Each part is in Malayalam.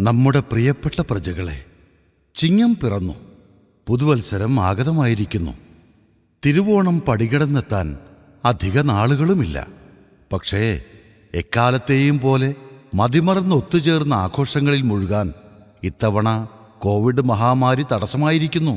നമ്മുടെ പ്രിയപ്പെട്ട പ്രജകളെ ചിങ്ങം പിറന്നു പുതുവത്സരം ആഗതമായിരിക്കുന്നു തിരുവോണം പടികടന്നെത്താൻ അധിക നാളുകളുമില്ല പക്ഷേ എക്കാലത്തെയും പോലെ മതിമറന്ന് ഒത്തുചേർന്ന ആഘോഷങ്ങളിൽ മുഴുകാൻ ഇത്തവണ കോവിഡ് മഹാമാരി തടസ്സമായിരിക്കുന്നു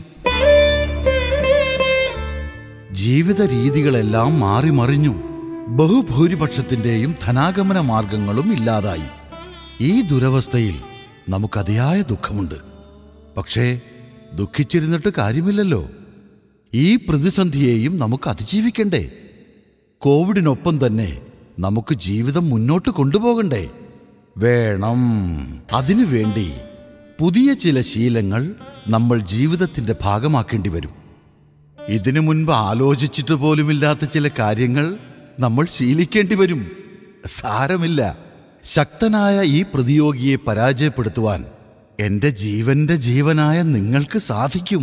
ജീവിത രീതികളെല്ലാം മാറിമറിഞ്ഞു ബഹുഭൂരിപക്ഷത്തിന്റെയും ധനാഗമന മാർഗങ്ങളും ഇല്ലാതായി ഈ ദുരവസ്ഥയിൽ നമുക്കതിയായ ദുഃഖമുണ്ട് പക്ഷേ ദുഃഖിച്ചിരുന്നിട്ട് കാര്യമില്ലല്ലോ ഈ പ്രതിസന്ധിയെയും നമുക്ക് അതിജീവിക്കണ്ടേ കോവിഡിനൊപ്പം തന്നെ നമുക്ക് ജീവിതം മുന്നോട്ട് കൊണ്ടുപോകണ്ടേ വേണം അതിനു വേണ്ടി പുതിയ ചില ശീലങ്ങൾ നമ്മൾ ജീവിതത്തിന്റെ ഭാഗമാക്കേണ്ടി വരും ഇതിനു മുൻപ് ആലോചിച്ചിട്ട് പോലുമില്ലാത്ത ചില കാര്യങ്ങൾ നമ്മൾ ശീലിക്കേണ്ടി വരും സാരമില്ല ശക്തനായ ഈ പ്രതിയോഗിയെ പരാജയപ്പെടുത്തുവാൻ എന്റെ ജീവന്റെ ജീവനായ നിങ്ങൾക്ക് സാധിക്കും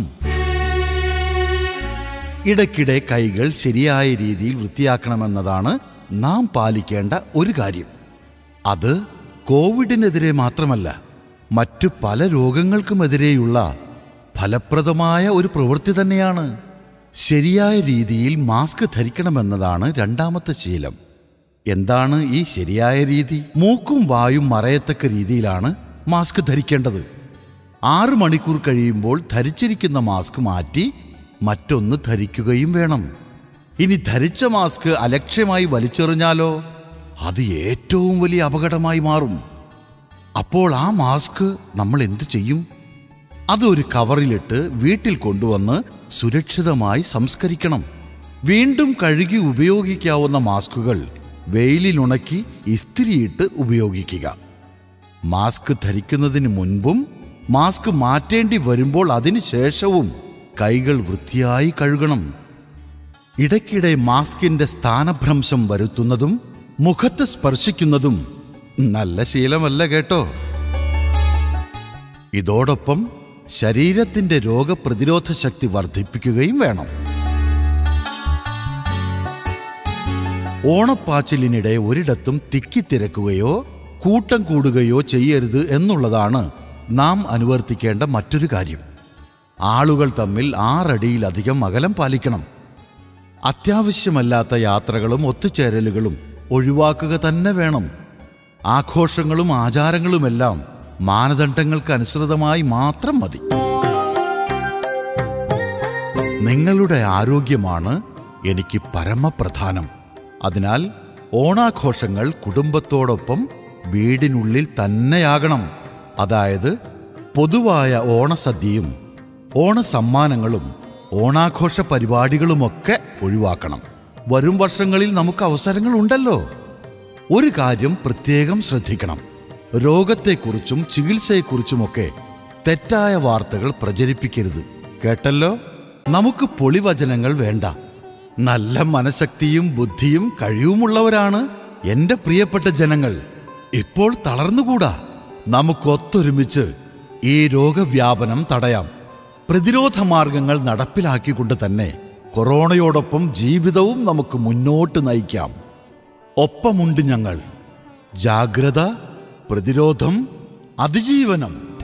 ഇടയ്ക്കിടെ കൈകൾ ശരിയായ രീതിയിൽ വൃത്തിയാക്കണമെന്നതാണ് നാം പാലിക്കേണ്ട ഒരു കാര്യം അത് കോവിഡിനെതിരെ മാത്രമല്ല മറ്റു പല രോഗങ്ങൾക്കുമെതിരെയുള്ള ഫലപ്രദമായ ഒരു പ്രവൃത്തി തന്നെയാണ് ശരിയായ രീതിയിൽ മാസ്ക് ധരിക്കണമെന്നതാണ് രണ്ടാമത്തെ ശീലം എന്താണ് ഈ ശരിയായ രീതി മൂക്കും വായും മറയത്തക്ക രീതിയിലാണ് മാസ്ക് ധരിക്കേണ്ടത് ആറ് മണിക്കൂർ കഴിയുമ്പോൾ ധരിച്ചിരിക്കുന്ന മാസ്ക് മാറ്റി മറ്റൊന്ന് ധരിക്കുകയും വേണം ഇനി ധരിച്ച മാസ്ക് അലക്ഷ്യമായി വലിച്ചെറിഞ്ഞാലോ അത് ഏറ്റവും വലിയ അപകടമായി മാറും അപ്പോൾ ആ മാസ്ക് നമ്മൾ എന്തു ചെയ്യും അത് ഒരു കവറിലിട്ട് വീട്ടിൽ കൊണ്ടുവന്ന് സുരക്ഷിതമായി സംസ്കരിക്കണം വീണ്ടും കഴുകി ഉപയോഗിക്കാവുന്ന മാസ്കുകൾ വെയിലിലുണക്കി ഇസ്തിരിയിട്ട് ഉപയോഗിക്കുക മാസ്ക് ധരിക്കുന്നതിന് മുൻപും മാസ്ക് മാറ്റേണ്ടി വരുമ്പോൾ അതിനു ശേഷവും കൈകൾ വൃത്തിയായി കഴുകണം ഇടയ്ക്കിടെ മാസ്കിന്റെ സ്ഥാനഭ്രംശം വരുത്തുന്നതും മുഖത്ത് സ്പർശിക്കുന്നതും നല്ല ശീലമല്ല കേട്ടോ ഇതോടൊപ്പം ശരീരത്തിന്റെ രോഗപ്രതിരോധ ശക്തി വർദ്ധിപ്പിക്കുകയും വേണം ഓണപ്പാച്ചിലിനിടെ ഒരിടത്തും തിക്കിത്തിരക്കുകയോ കൂട്ടം കൂടുകയോ ചെയ്യരുത് എന്നുള്ളതാണ് നാം അനുവർത്തിക്കേണ്ട മറ്റൊരു കാര്യം ആളുകൾ തമ്മിൽ ആറടിയിലധികം അകലം പാലിക്കണം അത്യാവശ്യമല്ലാത്ത യാത്രകളും ഒത്തുചേരലുകളും ഒഴിവാക്കുക തന്നെ വേണം ആഘോഷങ്ങളും ആചാരങ്ങളുമെല്ലാം മാനദണ്ഡങ്ങൾക്ക് അനുസൃതമായി മാത്രം മതി നിങ്ങളുടെ ആരോഗ്യമാണ് എനിക്ക് പരമപ്രധാനം അതിനാൽ ഓണാഘോഷങ്ങൾ കുടുംബത്തോടൊപ്പം വീടിനുള്ളിൽ തന്നെയാകണം അതായത് പൊതുവായ ഓണസദ്യയും ഓണസമ്മാനങ്ങളും ഓണാഘോഷ പരിപാടികളുമൊക്കെ ഒഴിവാക്കണം വരും വർഷങ്ങളിൽ നമുക്ക് അവസരങ്ങളുണ്ടല്ലോ ഒരു കാര്യം പ്രത്യേകം ശ്രദ്ധിക്കണം രോഗത്തെക്കുറിച്ചും ചികിത്സയെക്കുറിച്ചുമൊക്കെ തെറ്റായ വാർത്തകൾ പ്രചരിപ്പിക്കരുത് കേട്ടല്ലോ നമുക്ക് പൊളിവചനങ്ങൾ വേണ്ട നല്ല മനഃശക്തിയും ബുദ്ധിയും കഴിവുമുള്ളവരാണ് എന്റെ പ്രിയപ്പെട്ട ജനങ്ങൾ ഇപ്പോൾ തളർന്നുകൂടാ നമുക്കൊത്തൊരുമിച്ച് ഈ രോഗവ്യാപനം തടയാം പ്രതിരോധ മാർഗങ്ങൾ നടപ്പിലാക്കിക്കൊണ്ട് തന്നെ കൊറോണയോടൊപ്പം ജീവിതവും നമുക്ക് മുന്നോട്ട് നയിക്കാം ഒപ്പമുണ്ട് ഞങ്ങൾ ജാഗ്രത പ്രതിരോധം അതിജീവനം